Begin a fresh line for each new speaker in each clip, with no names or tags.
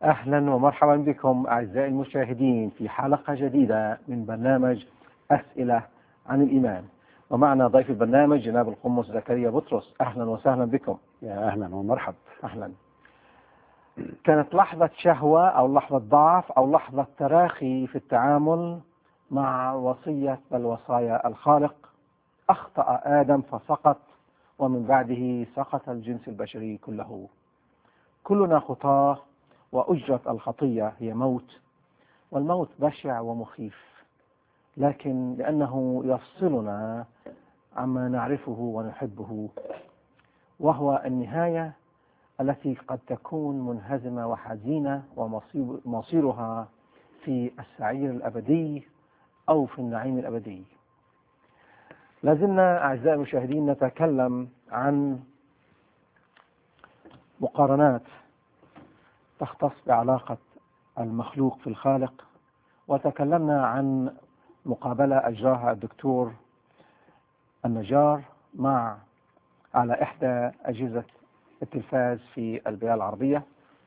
أهلا ومرحبا بكم أعزائي المشاهدين في حلقة جديدة من برنامج أسئلة عن الإيمان ومعنا ضيف البرنامج جناب القمص زكريا بطرس أهلا وسهلا بكم
يا أهلا ومرحبا
أهلا كانت لحظة شهوة أو لحظة ضعف أو لحظة تراخي في التعامل مع وصية بل وصايا الخالق أخطأ آدم فسقط ومن بعده سقط الجنس البشري كله كلنا خطاه وأجرة الخطية هي موت والموت بشع ومخيف لكن لأنه يفصلنا عما نعرفه ونحبه وهو النهاية التي قد تكون منهزمة وحزينة ومصيرها في السعير الأبدي أو في النعيم الأبدي لازلنا أعزائي المشاهدين نتكلم عن مقارنات تختص بعلاقة المخلوق في الخالق وتكلمنا عن مقابلة أجراها الدكتور النجار مع على إحدى أجهزة التلفاز في البيئة العربية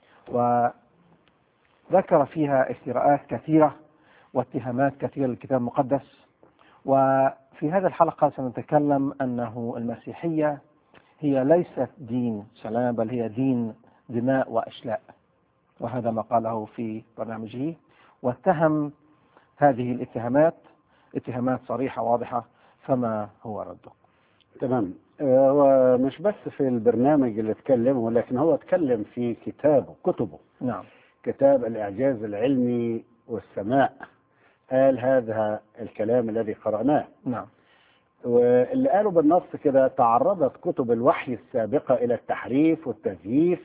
وذكر فيها افتراءات كثيرة واتهامات كثيرة للكتاب المقدس وفي هذه الحلقة سنتكلم أنه المسيحية هي ليست دين سلام بل هي دين دماء وأشلاء وهذا ما قاله في برنامجه واتهم هذه الاتهامات اتهامات صريحة واضحة فما هو رده
تمام هو مش بس في البرنامج اللي اتكلمه ولكن هو اتكلم في كتابه كتبه
نعم
كتاب الإعجاز العلمي والسماء قال هذا الكلام الذي قرأناه
نعم
واللي قاله بالنص كده تعرضت كتب الوحي السابقة إلى التحريف والتزييف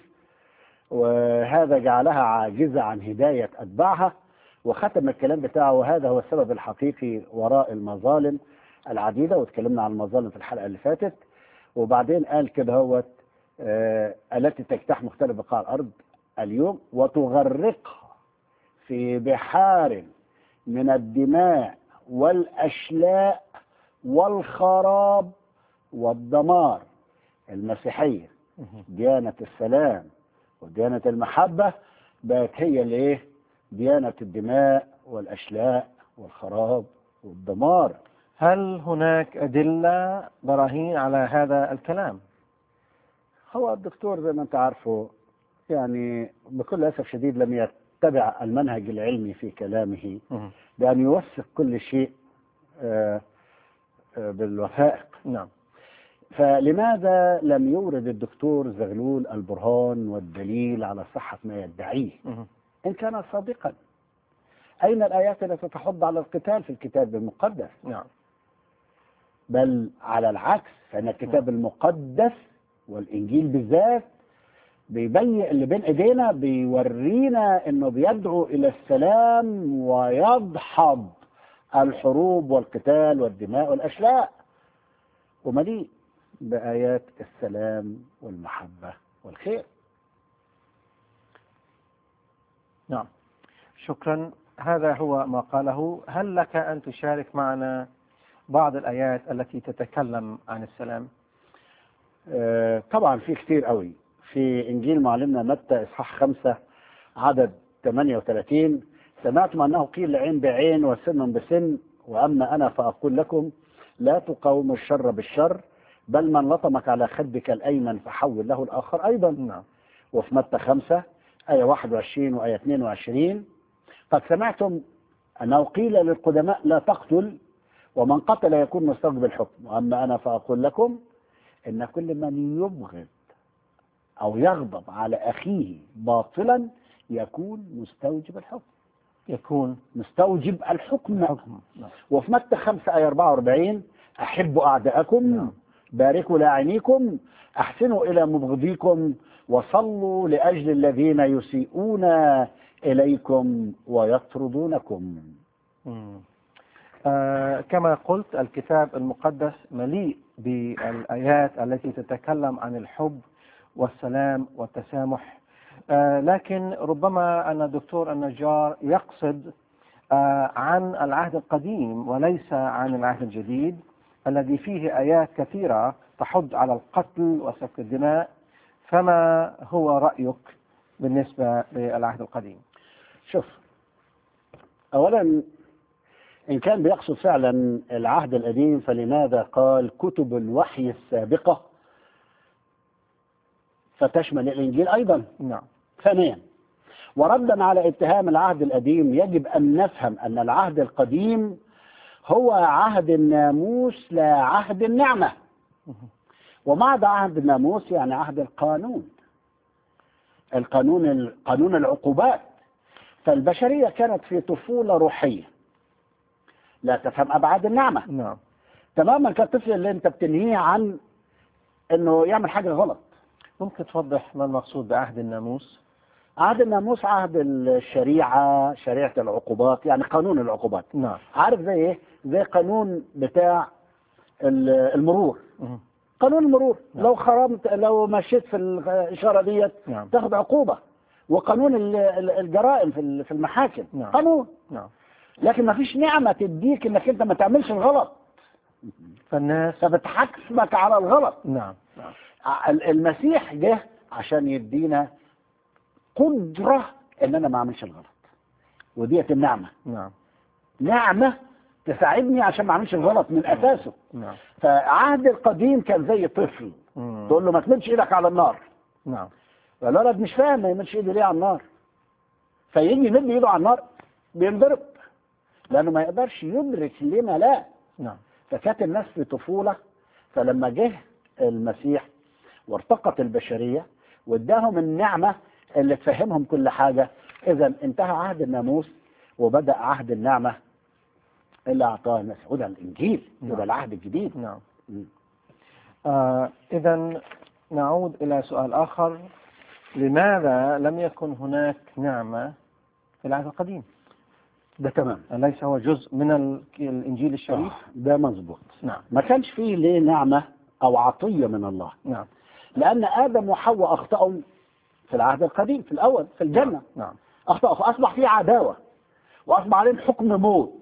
وهذا جعلها عاجزة عن هداية أتباعها وختم الكلام بتاعه وهذا هو السبب الحقيقي وراء المظالم العديدة واتكلمنا عن المظالم في الحلقة اللي فاتت وبعدين قال كده هو آه التي تجتاح مختلف بقاع الأرض اليوم وتغرقها في بحار من الدماء والأشلاء والخراب والدمار المسيحية ديانة السلام وديانة المحبة بقت هي الايه ديانة الدماء والأشلاء والخراب والدمار
هل هناك أدلة براهين على هذا الكلام
هو الدكتور زي ما انت عارفه يعني بكل أسف شديد لم يتبع المنهج العلمي في كلامه بأن يوثق كل شيء آه آه بالوثائق
نعم
فلماذا لم يورد الدكتور زغلول البرهان والدليل على صحة ما يدعيه إن كان صادقا أين الآيات التي تحض على القتال في الكتاب المقدس
نعم
بل على العكس فإن الكتاب المقدس والإنجيل بالذات بيبين اللي بين ايدينا بيورينا انه بيدعو الى السلام ويدحض الحروب والقتال والدماء والاشلاء ومليء بآيات السلام والمحبة والخير
نعم شكرا هذا هو ما قاله هل لك أن تشارك معنا بعض الآيات التي تتكلم عن السلام
آه طبعا في كتير قوي في إنجيل معلمنا متى إصحاح خمسة عدد 38 سمعتم أنه قيل لعين بعين وسن بسن وأما أنا فأقول لكم لا تقاوموا الشر بالشر بل من لطمك على خدك الأيمن فحول له الآخر أيضا
نعم
وفي متى خمسة آية 21 وآية 22 قد سمعتم أنه قيل للقدماء لا تقتل ومن قتل يكون مستوجب الحكم وأما أنا فأقول لكم إن كل من يبغض أو يغضب على أخيه باطلا يكون مستوجب الحكم
يكون
مستوجب الحكم
حكم نعم.
وفي متى 5 آية 44 أحبوا أعداءكم
نعم.
باركوا لاعنيكم أحسنوا إلى مبغضيكم وصلوا لأجل الذين يسيئون إليكم ويطردونكم
مم. آه كما قلت الكتاب المقدس مليء بالآيات التي تتكلم عن الحب والسلام والتسامح آه لكن ربما أن الدكتور النجار يقصد آه عن العهد القديم وليس عن العهد الجديد الذي فيه آيات كثيرة تحض على القتل وسفك الدماء فما هو رأيك بالنسبة للعهد القديم
شوف أولا إن كان بيقصد فعلا العهد القديم فلماذا قال كتب الوحي السابقة فتشمل الإنجيل أيضا
نعم
ثانيا وردا على اتهام العهد القديم يجب أن نفهم أن العهد القديم هو عهد الناموس لا عهد النعمة ومعنى عهد الناموس يعني عهد القانون القانون قانون العقوبات فالبشرية كانت في طفولة روحية لا تفهم أبعاد النعمة
نعم
تماما كالطفل اللي انت بتنهيه عن انه يعمل حاجة غلط
ممكن توضح ما المقصود بعهد الناموس
عهد الناموس عهد الشريعة شريعة العقوبات يعني قانون العقوبات
نعم
عارف زي ايه زي قانون بتاع ال- المرور
مهم.
قانون المرور
نعم.
لو خرمت لو مشيت في الإشارة ديت
نعم
تاخد عقوبة وقانون ال- ال- الجرائم في ال- في المحاكم
نعم.
قانون
نعم
لكن ما فيش نعمة تديك انك انت ما تعملش الغلط
فالناس
فبتحكمك على الغلط
نعم نعم
ع- المسيح جه عشان يدينا قدرة ان انا ما اعملش الغلط وديت النعمة
نعم
نعمة تساعدني عشان ما اعملش الغلط من اساسه
نعم
فعهد القديم كان زي طفل
مم.
تقول له ما تمدش ايدك على النار
نعم
فالولد مش فاهم ما يمدش ايده ليه على النار فيجي يمد ايده على النار بينضرب لانه ما يقدرش يدرك لما لا
نعم
فكانت الناس في طفولة فلما جه المسيح وارتقت البشرية واداهم النعمة اللي تفهمهم كل حاجة إذا انتهى عهد الناموس وبدأ عهد النعمة اللي أعطاه المسيح وده الإنجيل وده
نعم.
العهد الجديد
نعم
مم.
آه إذا نعود إلى سؤال آخر لماذا لم يكن هناك نعمة في العهد القديم
ده تمام
أليس هو جزء من ال- الإنجيل الشريف
آه، ده مظبوط
نعم
ما كانش فيه ليه نعمة أو عطية من الله
نعم
لأن آدم وحواء أخطأوا في العهد القديم في الأول في الجنة
نعم
أخطأوا فأصبح فيه عداوة وأصبح عليهم حكم موت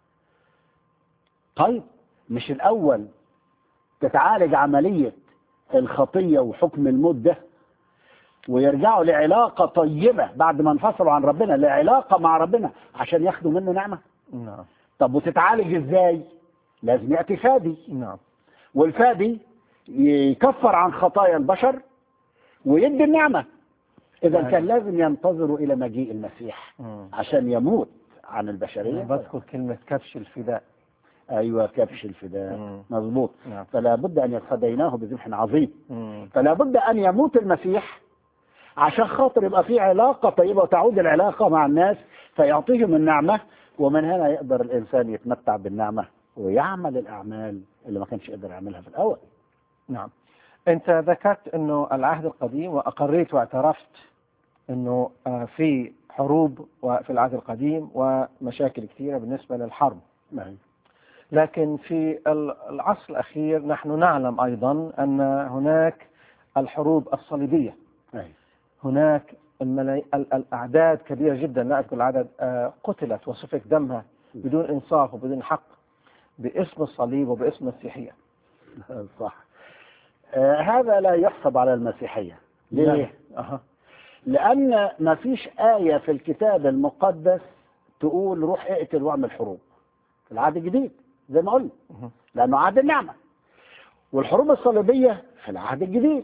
طيب مش الأول تتعالج عملية الخطية وحكم الموت ده ويرجعوا لعلاقة طيبة بعد ما انفصلوا عن ربنا لعلاقة مع ربنا عشان ياخدوا منه نعمة
نعم
طب وتتعالج ازاي لازم يأتي فادي
نعم
والفادي يكفر عن خطايا البشر ويدي النعمة إذا
نعم.
كان لازم ينتظروا إلى مجيء المسيح
مم.
عشان يموت عن
أنا
البشرية
بذكر كلمة كبش الفداء
أيوة كبش الفداء
مم.
مظبوط
نعم
فلا بد أن يتفديناه بذبح عظيم
مم.
فلا بد أن يموت المسيح عشان خاطر يبقى في علاقة طيبة وتعود العلاقة مع الناس فيعطيهم النعمة ومن هنا يقدر الإنسان يتمتع بالنعمة ويعمل الأعمال اللي ما كانش يقدر يعملها في الأول
نعم أنت ذكرت أنه العهد القديم وأقريت واعترفت أنه آه، في حروب وفي العهد القديم ومشاكل كثيرة بالنسبة للحرب
نعم.
لكن في ال- العصر الأخير نحن نعلم أيضا أن هناك الحروب الصليبية
أيوة.
هناك الملاي... ال- الأعداد كبيرة جدا لا أذكر العدد آه، قتلت وسفك دمها بدون إنصاف وبدون حق باسم الصليب وباسم المسيحية
صح آه هذا لا يحسب على المسيحية ليه؟
أها.
لأن ما فيش آية في الكتاب المقدس تقول روح اقتل واعمل حروب في العهد الجديد زي ما قلنا
مهم.
لأنه عهد النعمة والحروب الصليبية في العهد الجديد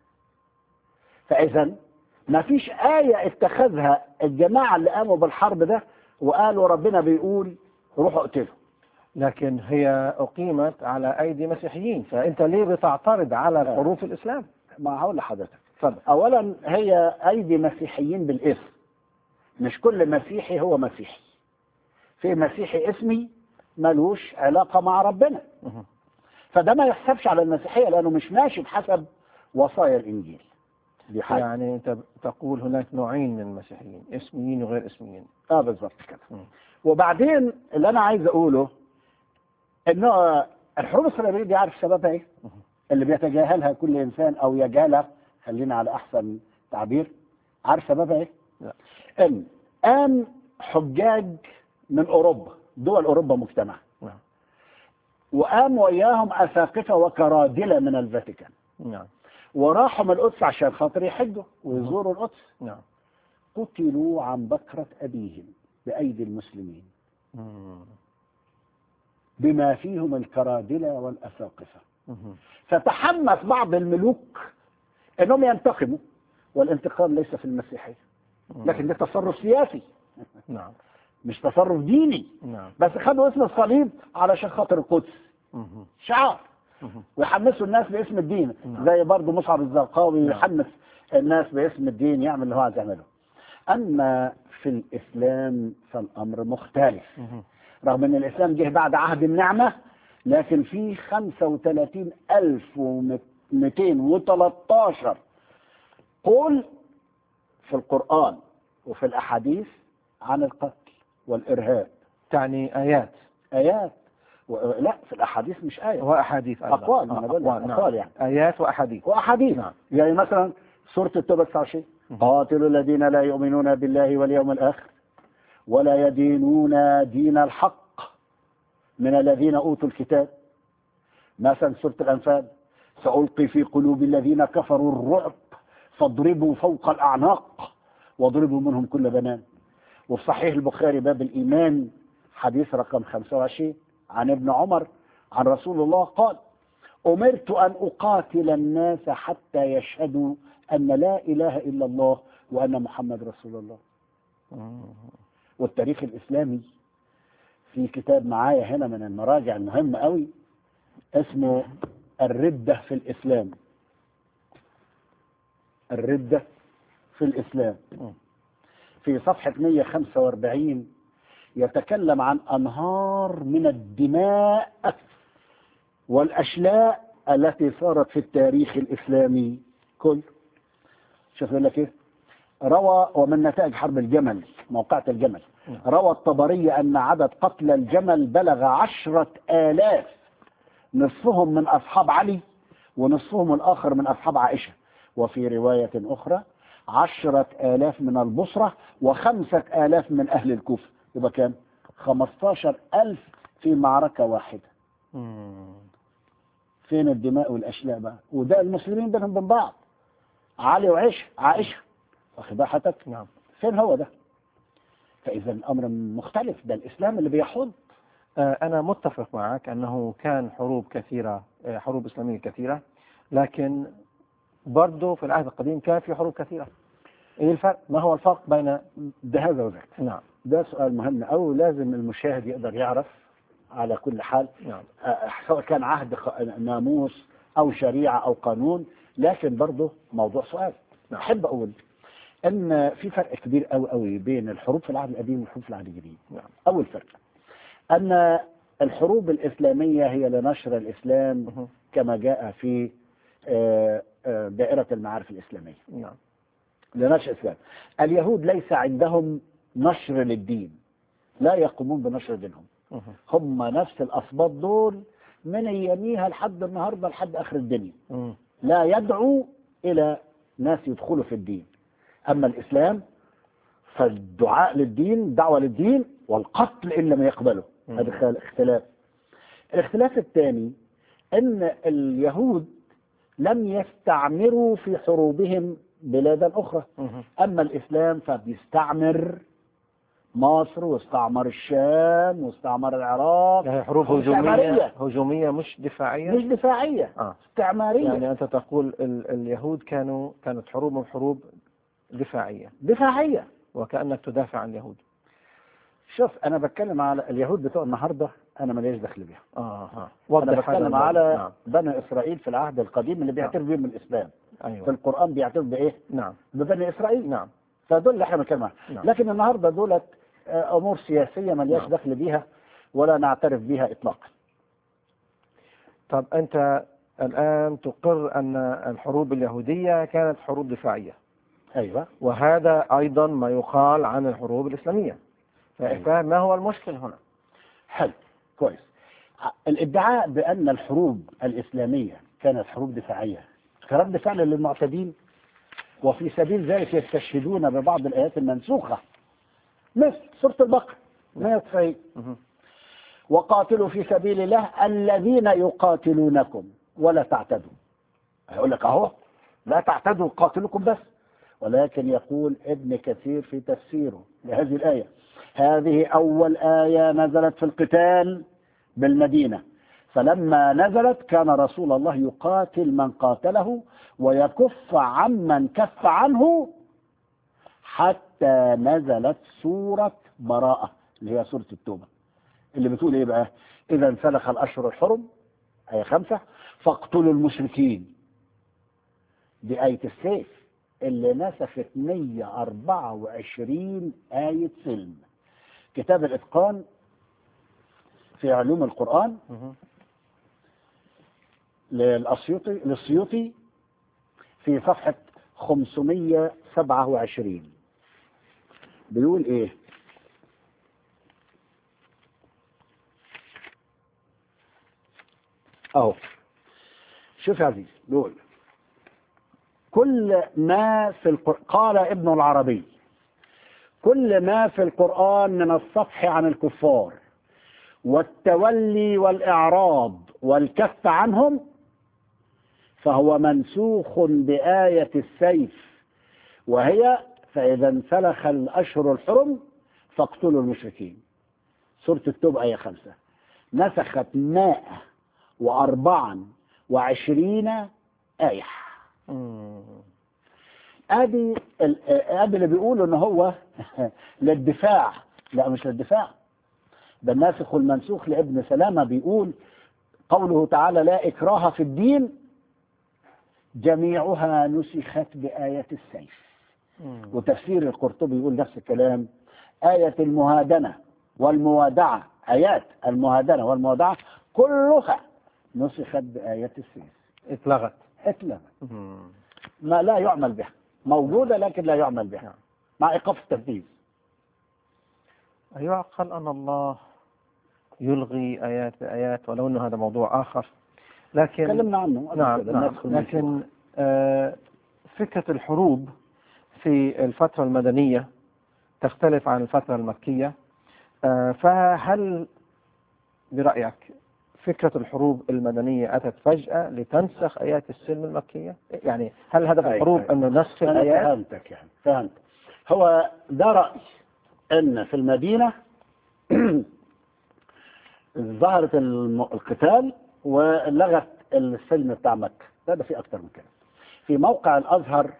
فإذا ما فيش آية اتخذها الجماعة اللي قاموا بالحرب ده وقالوا ربنا بيقول روحوا اقتلوا
لكن هي أقيمت على أيدي مسيحيين فأنت ليه بتعترض على الحروب في الإسلام
ما هقول لحضرتك
تفضل
اولا هي ايدي مسيحيين بالاسم مش كل مسيحي هو مسيحي في مسيحي اسمي ملوش علاقة مع ربنا
مهم.
فده ما يحسبش على المسيحية لأنه مش ماشي بحسب وصايا الإنجيل دي حاجة
يعني أنت تقول هناك نوعين من المسيحيين اسميين وغير اسميين
اه بالظبط كده
مم.
وبعدين اللي أنا عايز أقوله إنه الحروب الصليبية دي عارف سببها إيه؟
مهم.
اللي بيتجاهلها كل إنسان أو يجهلها خلينا على أحسن تعبير عارف سببها إيه؟
لا.
إن قام حجاج من أوروبا دول أوروبا مجتمع
نعم
وقام وياهم أساقفة وكرادلة من الفاتيكان
نعم
وراحوا من القدس عشان خاطر يحجوا ويزوروا القدس
نعم
قتلوا عن بكرة أبيهم بأيدي المسلمين
مم.
بما فيهم الكرادلة والأساقفة
مم.
فتحمس بعض الملوك أنهم ينتقموا والانتقام ليس في المسيحية لكن ده تصرف سياسي
نعم
مش تصرف ديني
نعم
بس خدوا اسم الصليب علشان خاطر القدس
مم.
شعار
مم.
ويحمسوا الناس باسم الدين
نعم.
زي برضه مصعب الزرقاوي
نعم.
يحمس الناس باسم الدين يعمل اللي هو عايز يعمله اما في الاسلام فالامر مختلف
مم.
رغم ان الاسلام جه بعد عهد النعمه لكن في 35213 قول في القران وفي الاحاديث عن القتل والارهاب
تعني آيات
ايات و... لا في الاحاديث مش ايه
وأحاديث أيضا
أقوال،
آه،
أنا بقول لك
أقوال،
أقوال
نعم.
يعني.
آيات وأحاديث
واحاديث
نعم.
يعني مثلا سوره التوبه 29 قاتلوا الذين لا يؤمنون بالله واليوم الاخر ولا يدينون دين الحق من الذين اوتوا الكتاب مثلا سوره الانفال سالقي في قلوب الذين كفروا الرعب فاضربوا فوق الاعناق واضربوا منهم كل بنان وفي صحيح البخاري باب الايمان حديث رقم 25 عن ابن عمر عن رسول الله قال أمرت أن أقاتل الناس حتى يشهدوا أن لا إله إلا الله وأن محمد رسول الله
مم.
والتاريخ الإسلامي في كتاب معايا هنا من المراجع المهمة قوي اسمه الردة في الإسلام الردة في الإسلام
مم.
في صفحة 145 يتكلم عن أنهار من الدماء والأشلاء التي صارت في التاريخ الإسلامي كله شوف يقول لك إيه روى ومن نتائج حرب الجمل موقعة الجمل روى الطبري أن عدد قتلى الجمل بلغ عشرة آلاف نصفهم من أصحاب علي ونصفهم الآخر من أصحاب عائشة وفي رواية أخرى عشرة آلاف من البصرة وخمسة آلاف من أهل الكوفة يبقى كام؟ خمستاشر ألف في معركة واحدة
مم.
فين الدماء والأشلاء بقى وده المسلمين بينهم وبين بعض علي وعيش عائشة واخد بقى حضرتك
نعم
فين هو ده فإذا الأمر مختلف ده الإسلام اللي بيحض
آه، أنا متفق معك أنه كان حروب كثيرة آه، حروب إسلامية كثيرة لكن برضه في العهد القديم كان في حروب كثيرة إيه الفرق؟ ما هو الفرق بين
ده هذا وذاك
نعم
ده سؤال مهم أو لازم المشاهد يقدر يعرف على كل حال
نعم
آه، سواء كان عهد خ- ناموس أو شريعة أو قانون لكن برضه موضوع سؤال
نعم.
أحب أقول أن في فرق كبير قوي قوي بين الحروب في العهد القديم والحروب في العهد الجديد
نعم
أول فرق أن الحروب الإسلامية هي لنشر الإسلام
مهم.
كما جاء في آه، آه، دائرة المعارف الإسلامية
نعم
لنشر الإسلام اليهود ليس عندهم نشر للدين لا يقومون بنشر دينهم
مهم.
هم نفس الأسباط دول من أياميها لحد النهاردة لحد آخر الدنيا
مم.
لا يدعو إلى ناس يدخلوا في الدين أما الإسلام فالدعاء للدين دعوة للدين والقتل إن لم يقبله
مم.
هذا خال- اختلاف الاختلاف الثاني أن اليهود لم يستعمروا في حروبهم بلادا أخرى
مهم.
أما الإسلام فبيستعمر مصر واستعمر الشام واستعمر العراق
هي حروب
حروب
هجومية
استعمارية.
هجومية مش دفاعية
مش دفاعية
آه.
استعمارية
يعني أنت تقول ال اليهود كانوا كانت حروبهم حروب دفاعية
دفاعية
وكأنك تدافع عن اليهود
شوف أنا بتكلم على اليهود بتوع النهاردة أنا ماليش دخل بيها
آه آه
أنا
وضح هذا
بتكلم
الوضع.
على
نعم
بني إسرائيل في العهد القديم اللي بيعترف بيهم الإسلام في
أيوة
القرآن بيعترف بإيه؟
نعم
ببني إسرائيل
نعم
فدول اللي احنا بنتكلم عنهم
نعم.
لكن النهارده دولت آه، امور سياسيه ملياش
نعم.
دخل بيها ولا نعترف بها اطلاقا
طب أنت الآن تقر أن الحروب اليهودية كانت حروب دفاعية
ايوه
وهذا أيضا ما يقال عن الحروب الإسلامية
أيوة.
فما هو المشكل هنا
حلو كويس ع- الادعاء بان الحروب الاسلاميه كانت حروب دفاعيه كلام فعلا للمعتدين وفي سبيل ذلك يستشهدون ببعض الايات المنسوخه مثل سوره البقره 190
مهم.
وقاتلوا في سبيل الله الذين يقاتلونكم ولا تعتدوا هيقول لك اهو لا تعتدوا قاتلكم بس ولكن يقول ابن كثير في تفسيره لهذه الآية هذه أول آية نزلت في القتال بالمدينة فلما نزلت كان رسول الله يقاتل من قاتله ويكف عمن كف عنه حتى نزلت سورة براءة اللي هي سورة التوبة اللي بتقول ايه بقى اذا انسلخ الاشهر الحرم ايه خمسة فاقتلوا المشركين دي آية السيف اللي نسخت 124 آية سلم كتاب الإتقان في علوم القرآن
مهم.
للأسيوطي للسيوطي في صفحة 527 بيقول إيه أهو شوف يا عزيز بيقول كل ما في القرآن قال ابن العربي كل ما في القرآن من الصفح عن الكفار والتولي والإعراض والكف عنهم فهو منسوخ بآية السيف وهي فإذا انسلخ الأشهر الحرم فاقتلوا المشركين سورة التوبة آية خمسة نسخت مائة وأربعا وعشرين آية
مم.
ادي ال- ادي اللي بيقولوا ان هو للدفاع لا مش للدفاع ده الناسخ والمنسوخ لابن سلامة بيقول قوله تعالى لا إكراه في الدين جميعها نسخت بآية السيف
مم.
وتفسير القرطبي يقول نفس الكلام آية المهادنة والموادعة آيات المهادنة والموادعة كلها نسخت بآية السيف
اتلغت
اتلغت
مم.
ما لا يعمل بها موجودة لكن لا يعمل بها
نعم.
مع إيقاف التنفيذ
أيعقل أن الله يلغي آيات بآيات ولو أنه هذا موضوع آخر لكن
تكلمنا عنه قبل
نعم
كده،
نعم
النسخ والمنسوخ.
لكن آه، فكرة الحروب في الفترة المدنية تختلف عن الفترة المكية آه، فهل برأيك فكرة الحروب المدنية أتت فجأة لتنسخ آيات السلم المكية يعني هل هدف
أي-
الحروب
أي.
أنه نسخ
أنا
الآيات
فهمتك يعني فهمت هو ده رأي أن في المدينة ظهرت الم- القتال ولغت السلم بتاع مكة لا ده في أكتر من كده في موقع الأزهر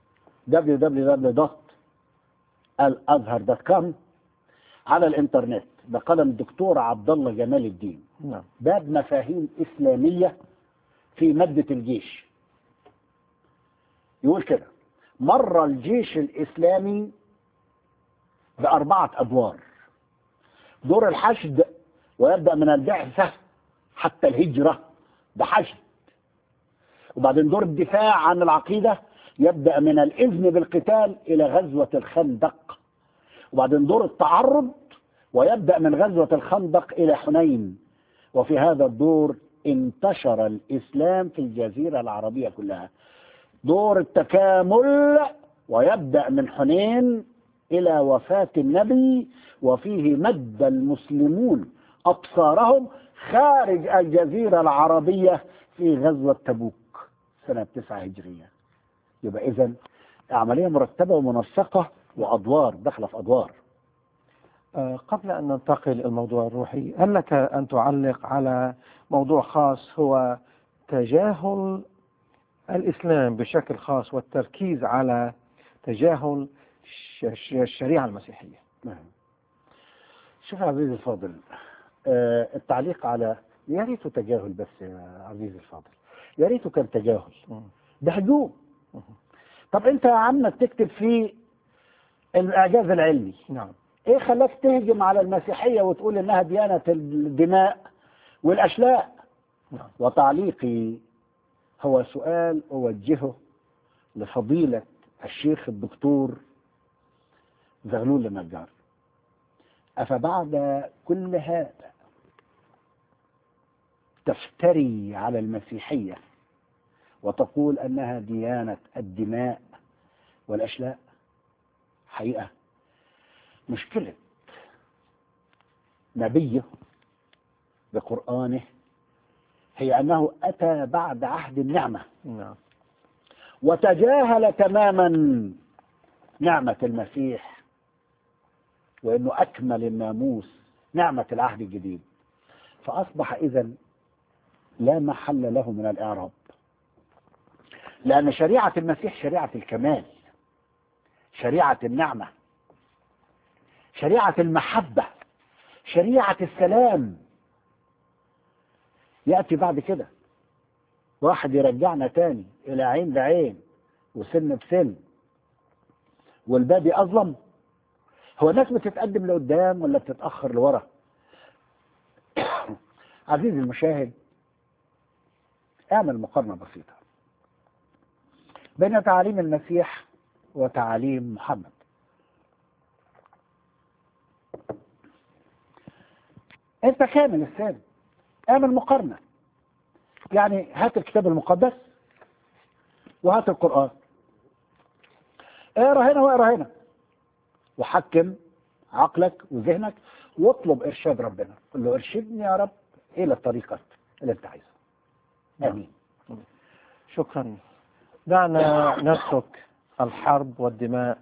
www.الازهر.com على الإنترنت بقلم الدكتور عبد الله جمال الدين
نعم
باب مفاهيم إسلامية في مادة الجيش يقول كده مر الجيش الإسلامي بأربعة أدوار دور الحشد ويبدأ من البعثة حتى الهجرة ده حشد وبعدين دور الدفاع عن العقيدة يبدأ من الإذن بالقتال إلى غزوة الخندق وبعدين دور التعرض ويبدأ من غزوة الخندق إلى حنين وفي هذا الدور انتشر الإسلام في الجزيرة العربية كلها دور التكامل ويبدأ من حنين إلى وفاة النبي وفيه مد المسلمون أبصارهم خارج الجزيرة العربية في غزوة تبوك سنة 9 هجرية يبقى إذا عملية مرتبة ومنسقة وأدوار داخلة في أدوار
آه، قبل أن ننتقل إلى الموضوع الروحي هل لك أن تعلق على موضوع خاص هو تجاهل الإسلام بشكل خاص والتركيز على تجاهل ش- ش- الشريعة المسيحية
نعم. شوف يا عزيزي الفاضل آه، التعليق على يا ريته تجاهل بس يا عزيزي الفاضل يا ريته كان تجاهل
مم.
ده هجوم طب انت يا عم تكتب في الاعجاز العلمي
نعم
ايه خلاك تهجم على المسيحيه وتقول انها ديانه الدماء والاشلاء
نعم
وتعليقي هو سؤال اوجهه لفضيله الشيخ الدكتور زغلول النجار افبعد كل هذا تفتري على المسيحيه وتقول انها ديانه الدماء والاشلاء حقيقه مشكله نبيه بقرانه هي انه اتى بعد عهد النعمه
نعم
وتجاهل تماما نعمة المسيح وأنه أكمل الناموس نعمة العهد الجديد فأصبح إذا لا محل له من الإعراب لأن شريعة المسيح شريعة الكمال شريعة النعمة شريعة المحبة شريعة السلام يأتي بعد كده واحد يرجعنا تاني إلى عين بعين وسن بسن والباب أظلم هو الناس بتتقدم لقدام ولا بتتأخر لورا عزيزي المشاهد اعمل مقارنة بسيطة بين تعاليم المسيح وتعاليم محمد انت كامل السن اعمل مقارنة يعني هات الكتاب المقدس وهات القرآن اقرا هنا واقرا هنا وحكم عقلك وذهنك واطلب ارشاد ربنا قل له ارشدني يا رب الى الطريقة اللي انت عايزها امين
شكرا دعنا نترك الحرب والدماء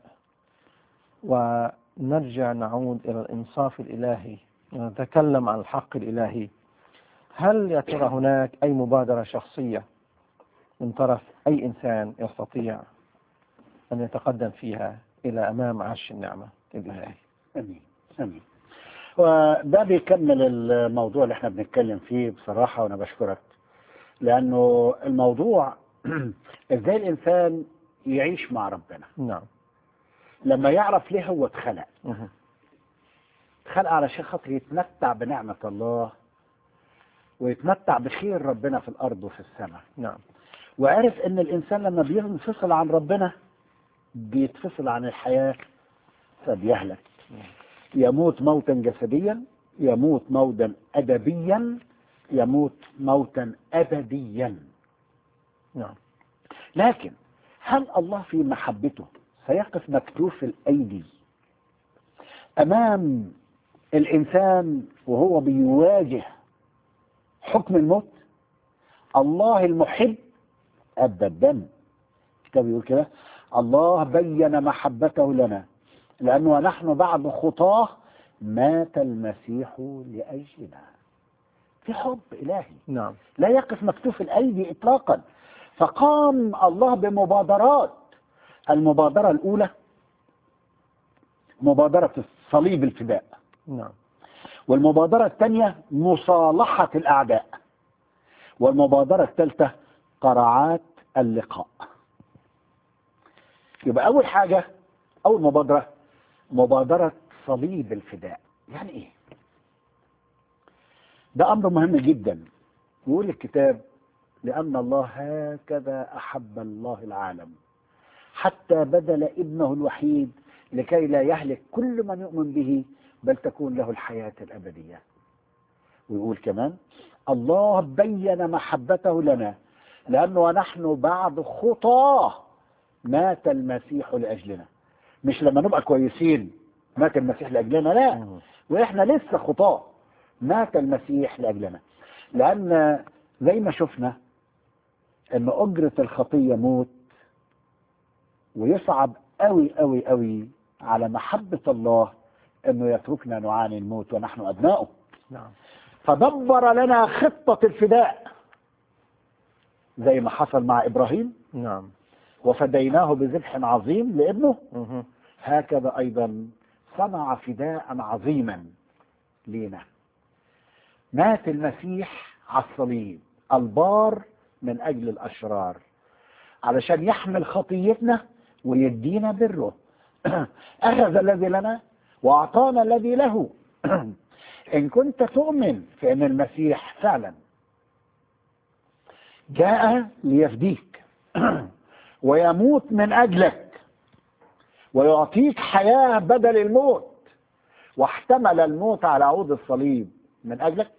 ونرجع نعود إلى الإنصاف الإلهي ونتكلم عن الحق الإلهي هل يا ترى هناك أي مبادرة شخصية من طرف أي إنسان يستطيع أن يتقدم فيها إلى أمام عرش النعمة الإلهي
امين امين وده بيكمل الموضوع اللي احنا بنتكلم فيه بصراحة وانا بشكرك لانه الموضوع ازاي الانسان يعيش مع ربنا
نعم
لما يعرف ليه هو اتخلق
مه.
اتخلق علشان خاطر يتمتع بنعمة الله ويتمتع بخير ربنا في الارض وفي السماء
نعم
وعرف ان الانسان لما بينفصل عن ربنا بيتفصل عن الحياة فبيهلك يموت موتا جسديا يموت موتا ادبيا يموت موتا ابديا
نعم
لكن هل الله في محبته سيقف مكتوف الايدي امام الانسان وهو بيواجه حكم الموت الله المحب ابدا الكتاب يقول كده الله بين محبته لنا لانه نحن بعد خطاه مات المسيح لاجلنا في حب الهي
نعم
لا يقف مكتوف الايدي اطلاقا فقام الله بمبادرات المبادره الاولى مبادره الصليب الفداء
نعم
والمبادره الثانيه مصالحه الاعداء والمبادره الثالثه قرعات اللقاء يبقى اول حاجه اول مبادره مبادره صليب الفداء يعني ايه ده امر مهم جدا يقول الكتاب لان الله هكذا احب الله العالم حتى بذل ابنه الوحيد لكي لا يهلك كل من يؤمن به بل تكون له الحياه الابديه ويقول كمان الله بين محبته لنا لانه ونحن بعد خطاه مات المسيح لاجلنا مش لما نبقى كويسين مات المسيح لاجلنا لا
مه.
واحنا لسه خطاه مات المسيح لاجلنا لان زي ما شفنا ان اجره الخطيه موت ويصعب قوي قوي قوي على محبه الله انه يتركنا نعاني الموت ونحن ابناؤه
نعم
فدبر لنا خطه الفداء زي ما حصل مع ابراهيم
نعم
وفديناه بذبح عظيم لابنه
مه.
هكذا ايضا صنع فداء عظيما لينا مات المسيح على الصليب البار من اجل الاشرار علشان يحمل خطيتنا ويدينا بره اخذ الذي لنا واعطانا الذي له ان كنت تؤمن في ان المسيح فعلا جاء ليفديك ويموت من اجلك ويعطيك حياه بدل الموت واحتمل الموت على عود الصليب من اجلك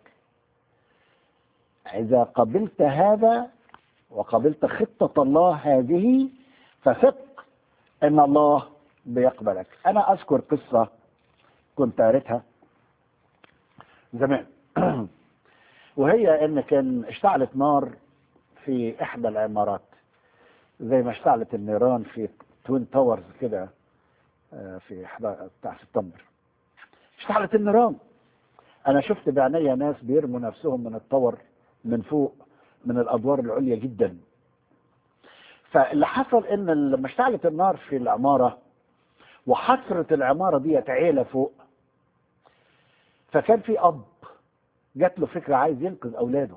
اذا قبلت هذا وقبلت خطه الله هذه فثق ان الله بيقبلك انا اذكر قصه كنت قريتها زمان وهي ان كان اشتعلت نار في احدى العمارات زي ما اشتعلت النيران في توين تاورز كده آه، في 11 بتاع سبتمبر اشتعلت النيران انا شفت بعينيا ناس بيرموا نفسهم من الطور من فوق من الادوار العليا جدا فاللي حصل ان لما اشتعلت النار في العماره وحصرت العماره ديت عيله فوق فكان في اب جات له فكره عايز ينقذ اولاده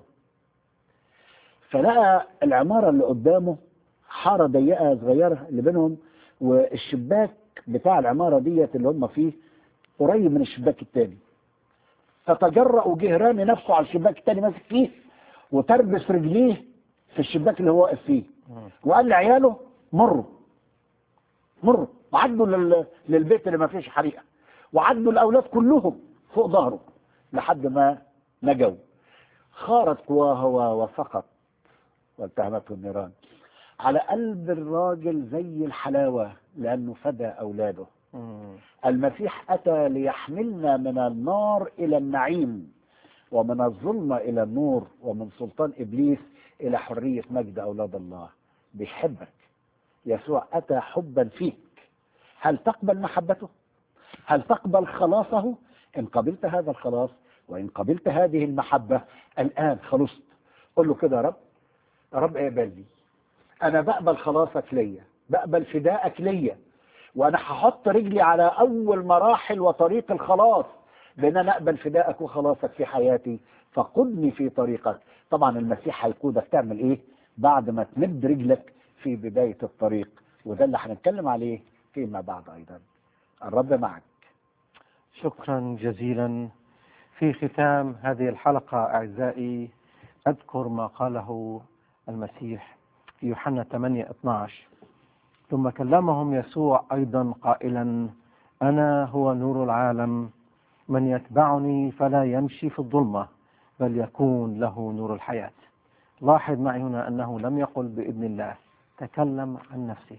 فلقى العماره اللي قدامه حاره ضيقه صغيره اللي بينهم والشباك بتاع العماره ديت اللي هم فيه قريب من الشباك التاني فتجرأ وجه رامي نفسه على الشباك التاني ماسك فيه وتربس رجليه في الشباك اللي هو واقف فيه وقال لعياله مروا مروا وعدوا لل... للبيت اللي ما فيش حريقه وعدوا الاولاد كلهم فوق ظهره لحد ما نجوا خارت قواها وسقط والتهمته النيران على قلب الراجل زي الحلاوه لانه فدى اولاده
مم.
المسيح أتى ليحملنا من النار إلى النعيم ومن الظلمة إلى النور ومن سلطان إبليس إلى حرية مجد أولاد الله بيحبك يسوع أتى حبا فيك هل تقبل محبته؟ هل تقبل خلاصه؟ إن قبلت هذا الخلاص وإن قبلت هذه المحبة الآن خلصت قل له كده يا رب يا رب اقبلني أنا بقبل خلاصك ليا بقبل فدائك ليا وانا هحط رجلي على اول مراحل وطريق الخلاص بان انا اقبل فدائك وخلاصك في حياتي فقدني في طريقك طبعا المسيح هيقودك تعمل ايه بعد ما تمد رجلك في بداية الطريق وده اللي هنتكلم عليه فيما بعد ايضا الرب معك
شكرا جزيلا في ختام هذه الحلقة أعزائي أذكر ما قاله المسيح في يوحنا 8 12 ثم كلمهم يسوع أيضا قائلا أنا هو نور العالم من يتبعني فلا يمشي في الظلمة بل يكون له نور الحياة لاحظ معي هنا أنه لم يقل بإذن الله تكلم عن نفسه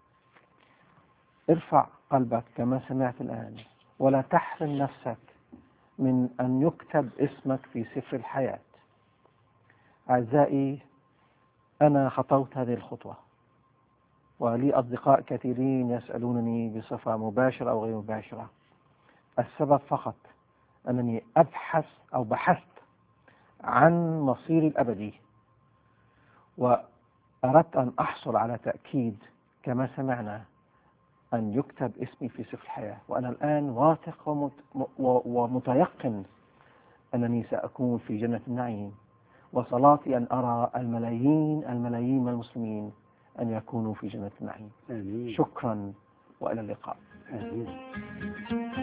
ارفع قلبك كما سمعت الآن ولا تحرم نفسك من أن يكتب اسمك في سفر الحياة أعزائي أنا خطوت هذه الخطوة ولي أصدقاء كثيرين يسألونني بصفة مباشرة أو غير مباشرة السبب فقط أنني أبحث أو بحثت عن مصيري الأبدي وأردت أن أحصل على تأكيد كما سمعنا أن يكتب اسمي في سفر الحياة وأنا الآن واثق ومت- و- ومتيقن أنني سأكون في جنة النعيم وصلاتي أن أرى الملايين الملايين من المسلمين أن يكونوا في جنة النعيم
امين
شكرا وإلى اللقاء
امين